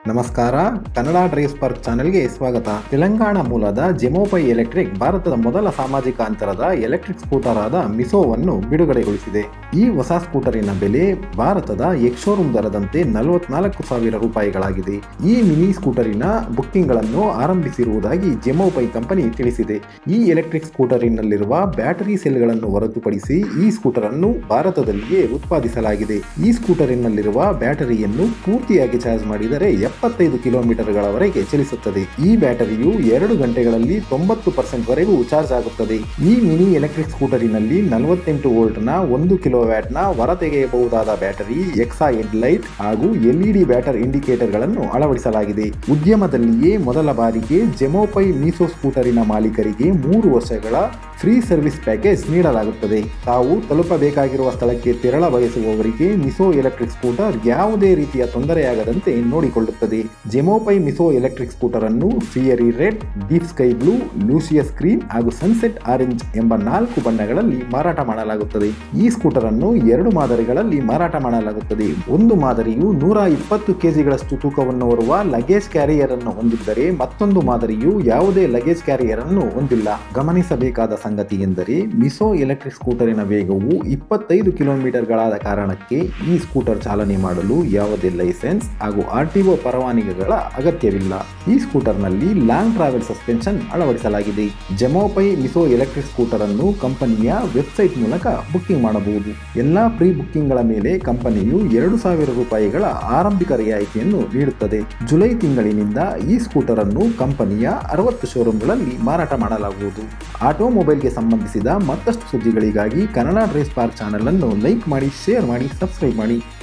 ನಮಸ್ಕಾರ Kannada drive spark ಚಾನೆಲ್ಗೆ ಸ್ವಾಗತ ತೆಲಂಗಾಣ ಮೂಲದ ಜೆಮೋಪೈ ಎಲೆಕ್ಟ್ರಿಕ್ ಭಾರತದ ಮೊದಲ ಸಾಮಾಜಿಕ ಅಂತರದ ಎಲೆಕ್ಟ್ರಿಕ್ ಸ್ಕೂಟರ್ ಆದ ಮಿಸೋವನ್ನು ಬಿಡುಗಡೆಗೊಳಿಸಿದೆ ಈ ಹೊಸ ಸ್ಕೂಟರಿನ ಬೆಲೆ ಭಾರತದ ಎಕ್ಶೋರೂಮ್ ದರದಂತೆ ನಲವತ್ನಾಲ್ಕು ಸಾವಿರ ರೂಪಾಯಿಗಳಾಗಿದೆ ಈ ಮಿನಿ ಸ್ಕೂಟರಿನ ಬುಕ್ಕಿಂಗ್ಗಳನ್ನು ಆರಂಭಿಸಿರುವುದಾಗಿ ಜೆಮೋಪೈ ಕಂಪನಿ ತಿಳಿಸಿದೆ ಈ ಎಲೆಕ್ಟ್ರಿಕ್ ಸ್ಕೂಟರಿನಲ್ಲಿರುವ ಬ್ಯಾಟರಿ ಸೆಲ್ಗಳನ್ನು ಹೊರತುಪಡಿಸಿ ಈ ಸ್ಕೂಟರ್ ಅನ್ನು ಭಾರತದಲ್ಲಿಯೇ ಉತ್ಪಾದಿಸಲಾಗಿದೆ ಈ ಸ್ಕೂಟರಿನಲ್ಲಿರುವ ಬ್ಯಾಟರಿಯನ್ನು ಪೂರ್ತಿಯಾಗಿ ಚಾರ್ಜ್ ಮಾಡಿದರೆ ಎಪ್ಪತ್ತೈದು ಕಿಲೋಮೀಟರ್ಗಳವರೆಗೆ ಚಲಿಸುತ್ತದೆ ಈ ಬ್ಯಾಟರಿಯು ಎರಡು ಗಂಟೆಗಳಲ್ಲಿ ತೊಂಬತ್ತು ಪರ್ಸೆಂಟ್ ವರೆಗೂ ಚಾರ್ಜ್ ಆಗುತ್ತದೆ ಈ ಮಿನಿ ಎಲೆಕ್ಟ್ರಿಕ್ ಸ್ಕೂಟರಿನಲ್ಲಿ ನಲವತ್ತೆಂಟು ವೋಲ್ಟ್ನ ಒಂದು ಕಿಲೋ ವ್ಯಾಟ್ನ ಹೊರತೆಗೆಯಬಹುದಾದ ಬ್ಯಾಟರಿ ಎಕ್ಸಾ ಹೆಡ್ ಲೈಟ್ ಹಾಗೂ ಎಲ್ಇಡಿ ಬ್ಯಾಟರ್ ಇಂಡಿಕೇಟರ್ಗಳನ್ನು ಅಳವಡಿಸಲಾಗಿದೆ ಉದ್ಯಮದಲ್ಲಿಯೇ ಮೊದಲ ಬಾರಿಗೆ ಜೆಮೋಪೈ ಮೀಸೋ ಸ್ಕೂಟರಿನ ಮಾಲೀಕರಿಗೆ ಮೂರು ವರ್ಷಗಳ ಫ್ರೀ ಸರ್ವಿಸ್ ಪ್ಯಾಕೇಜ್ ನೀಡಲಾಗುತ್ತದೆ ತಾವು ತಲುಪಬೇಕಾಗಿರುವ ಸ್ಥಳಕ್ಕೆ ತೆರಳ ಬಯಸುವವರಿಗೆ ಮಿಸೋ ಎಲೆಕ್ಟ್ರಿಕ್ ಸ್ಕೂಟರ್ ಯಾವುದೇ ರೀತಿಯ ತೊಂದರೆಯಾಗದಂತೆ ನೋಡಿಕೊಳ್ಳುತ್ತದೆ ಜೆಮೋಪೈ ಮಿಸೋ ಎಲೆಕ್ಟ್ರಿಕ್ ಸ್ಕೂಟರ್ ಅನ್ನು fiery red deep sky blue luscious green ಹಾಗೂ ಸನ್ಸೆಟ್ ಆರೆಂಜ್ ಎಂಬ ನಾಲ್ಕು ಬಣ್ಣಗಳಲ್ಲಿ ಮಾರಾಟ ಮಾಡಲಾಗುತ್ತದೆ ಈ ಸ್ಕೂಟರ್ ಅನ್ನು ಎರಡು ಮಾದರಿಗಳಲ್ಲಿ ಮಾರಾಟ ಮಾಡಲಾಗುತ್ತದೆ ಒಂದು ಮಾದರಿಯು ನೂರ ಇಪ್ಪತ್ತು ಕೆಜಿಗಳಷ್ಟು ತೂಕವನ್ನು ಹೊರುವ ಲಗೇಜ್ ಕ್ಯಾರಿಯರ್ ಅನ್ನು ಹೊಂದಿದ್ದರೆ ಮತ್ತೊಂದು ಮಾದರಿಯು ಯಾವುದೇ ಲಗೇಜ್ ಕ್ಯಾರಿಯರ್ ಅನ್ನು ಹೊಂದಿಲ್ಲ ಗಮನಿಸಬೇಕಾದ ಸಂಗತಿ ಎಂದರೆ ಮಿಸೋ ಎಲೆಕ್ಟ್ರಿಕ್ ಸ್ಕೂಟರಿನ ವೇಗವು ಇಪ್ಪತ್ತೈದು ಕಿಲೋಮೀಟರ್ಗಳಾದ ಕಾರಣಕ್ಕೆ ಈ ಸ್ಕೂಟರ್ ಚಾಲನೆ ಮಾಡಲು ಯಾವುದೇ ಲೈಸೆನ್ಸ್ ಹಾಗೂ ಆರ್ಟಿಒ ಪರವಾನಗಿಗಳ ಅಗತ್ಯವಿಲ್ಲ ಈ ಸ್ಕೂಟರ್ನಲ್ಲಿ ಲಾಂಗ್ ಟ್ರಾವೆಲ್ ಸಸ್ಪೆನ್ಷನ್ ಅಳವಡಿಸಲಾಗಿದೆ ಜೆಮೋಪೈ ಮಿಸೋ ಎಲೆಕ್ಟ್ರಿಕ್ ಸ್ಕೂಟರ್ ಅನ್ನು ಕಂಪನಿಯ ವೆಬ್ಸೈಟ್ ಮೂಲಕ ಬುಕ್ಕಿಂಗ್ ಮಾಡಬಹುದು ಎಲ್ಲಾ ಪ್ರೀ ಬುಕ್ಕಿಂಗ್ಗಳ ಮೇಲೆ ಕಂಪನಿಯು ಎರಡು ಸಾವಿರ ರೂಪಾಯಿಗಳ ಆರಂಭಿಕ ರಿಯಾಯಿತಿಯನ್ನು ನೀಡುತ್ತದೆ ಜುಲೈ ತಿಂಗಳಿನಿಂದ ಈ ಸ್ಕೂಟರ್ ಅನ್ನು ಕಂಪನಿಯ ಅರವತ್ತು ಶೋರೂಮ್ಗಳಲ್ಲಿ ಮಾರಾಟ ಮಾಡಲಾಗುವುದು ಆಟೋಮೊಬೈಲ್ಗೆ ಸಂಬಂಧಿಸಿದ ಮತ್ತಷ್ಟು ಸುದ್ದಿಗಳಿಗಾಗಿ ಕನ್ನಡ ಡ್ರೈವ್ ಪಾರ್ಕ್ ಚಾನಲ್ ಅನ್ನು ಲೈಕ್ ಮಾಡಿ ಶೇರ್ ಮಾಡಿ ಸಬ್ಸ್ಕ್ರೈಬ್ ಮಾಡಿ